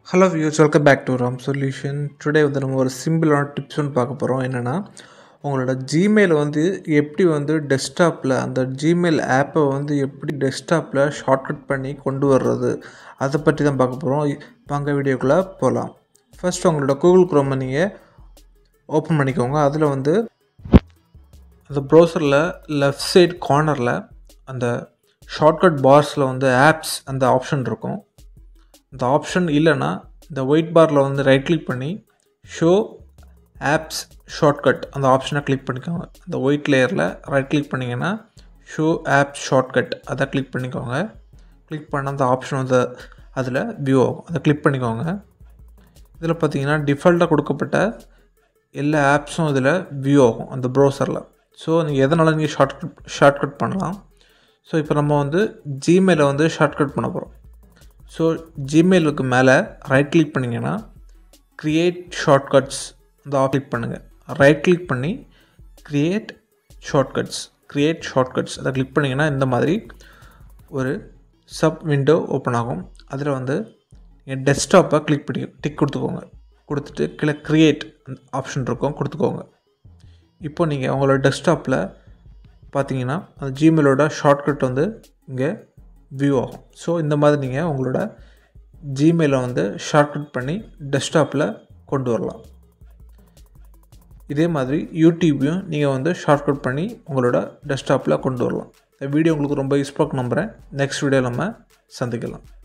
hello views welcome back to Ram solution today வந்து நம்ம ஒரு சிம்பிளான டிப்ஸ் ஒன்று பார்க்க போகிறோம் என்னென்னா உங்களோட ஜிமெயில் வந்து எப்படி வந்து டெஸ்க்டாப்பில் அந்த ஜிமெயில் ஆப்பை வந்து எப்படி டெஸ்க்டாப்பில் ஷார்ட்கட் பண்ணி கொண்டு வர்றது அதை பற்றி தான் பார்க்க போகிறோம் வாங்க வீடியோக்குள்ளே போகலாம் ஃபர்ஸ்ட் உங்களோட கூகுள் குரோமை நீங்கள் ஓப்பன் பண்ணிக்கோங்க அதில் வந்து அந்த ப்ரௌசரில் லெஃப்ட் சைட் கார்னரில் அந்த ஷார்ட்கட் பார்ஸில் வந்து ஆப்ஸ் அந்த ஆப்ஷன் இருக்கும் இந்த ஆப்ஷன் இல்லைன்னா இந்த ஒயிட் பாரில் வந்து ரைட் கிளிக் பண்ணி ஷோ ஆப்ஸ் ஷார்ட்கட் அந்த ஆப்ஷனை கிளிக் பண்ணிக்கோங்க அந்த ஒயிட் லேயரில் ரைட் கிளிக் பண்ணிங்கன்னா ஷோ ஆப்ஸ் ஷார்ட்கட் அதை கிளிக் பண்ணிக்கோங்க கிளிக் பண்ண அந்த ஆப்ஷன் வந்து அதில் வியூ ஆகும் அதை கிளிக் பண்ணிக்கோங்க இதில் பார்த்தீங்கன்னா டிஃபால்ட்டாக கொடுக்கப்பட்ட எல்லா ஆப்ஸும் இதில் வியூ ஆகும் அந்த ப்ரௌசரில் ஸோ நீங்கள் எதனால் நீங்கள் ஷார்ட்கட் ஷார்ட்கட் பண்ணலாம் ஸோ இப்போ நம்ம வந்து ஜிமெயிலை வந்து ஷார்ட்கட் பண்ண போகிறோம் ஸோ ஜிமெயிலுக்கு மேலே ரைட் கிளிக் பண்ணிங்கன்னா க்ரியேட் ஷார்ட்கட்ஸ் அந்த கிளிக் பண்ணுங்கள் ரைட் கிளிக் பண்ணி க்ரியேட் ஷார்ட்கட்ஸ் க்ரியேட் ஷார்ட்கட்ஸ் அதை கிளிக் பண்ணிங்கன்னா இந்த மாதிரி ஒரு சப் விண்டோ ஓப்பன் ஆகும் அதில் வந்து நீங்கள் டெஸ்க்டாப்பை கிளிக் பண்ணி டிக் கொடுத்துக்கோங்க கொடுத்துட்டு கீழே க்ரியேட் அந்த ஆப்ஷன் இருக்கும் கொடுத்துக்கோங்க இப்போ நீங்கள் உங்களோட டெஸ்க்டாப்பில் பார்த்தீங்கன்னா அந்த ஜிமெயிலோட ஷார்ட்கட் வந்து இங்கே வியூ ஆகும் ஸோ இந்த மாதிரி நீங்கள் உங்களோட ஜிமெயிலை வந்து ஷார்ட்கட் பண்ணி டெஸ்க்டாப்பில் கொண்டு வரலாம் இதே மாதிரி யூடியூப்பையும் நீங்கள் வந்து ஷார்ட்கட் பண்ணி உங்களோட டெஸ்க்டாப்பில் கொண்டு வரலாம் இந்த வீடியோ உங்களுக்கு ரொம்ப யூஸ்ஃபுல்லாக நம்புகிறேன் நெக்ஸ்ட் வீடியோ நம்ம சந்திக்கலாம்